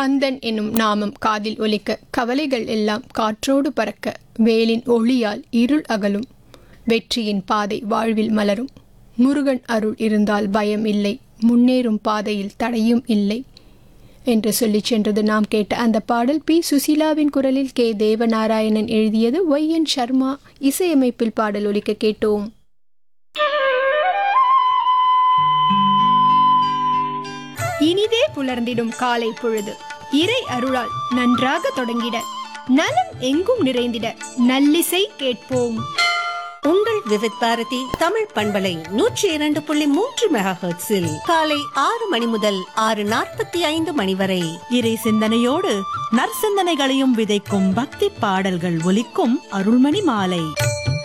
கந்தன் என்னும் நாமம் காதில் ஒலிக்க கவலைகள் எல்லாம் காற்றோடு பறக்க வேலின் ஒளியால் இருள் அகலும் வெற்றியின் பாதை வாழ்வில் மலரும் முருகன் அருள் இருந்தால் பயம் இல்லை முன்னேறும் பாதையில் தடையும் இல்லை என்று சொல்லிச் சென்றது நாம் கேட்ட அந்த பாடல் பி சுசீலாவின் குரலில் கே தேவநாராயணன் எழுதியது ஒய் என் சர்மா இசையமைப்பில் பாடல் ஒலிக்க கேட்டோம் இனிதே புலர்ந்திடும் காலை பொழுது இறை அருளால் நன்றாக தொடங்கிட நலம் எங்கும் நிறைந்திட நல்லிசை கேட்போம் உங்கள் விவித் பாரதி தமிழ் பண்பலை நூற்றி இரண்டு புள்ளி மூன்று மெகா ஹெர்ட்ஸில் காலை ஆறு மணி முதல் ஆறு நாற்பத்தி ஐந்து மணி வரை இறை சிந்தனையோடு நற்சிந்தனைகளையும் விதைக்கும் பக்தி பாடல்கள் ஒலிக்கும் அருள்மணி மாலை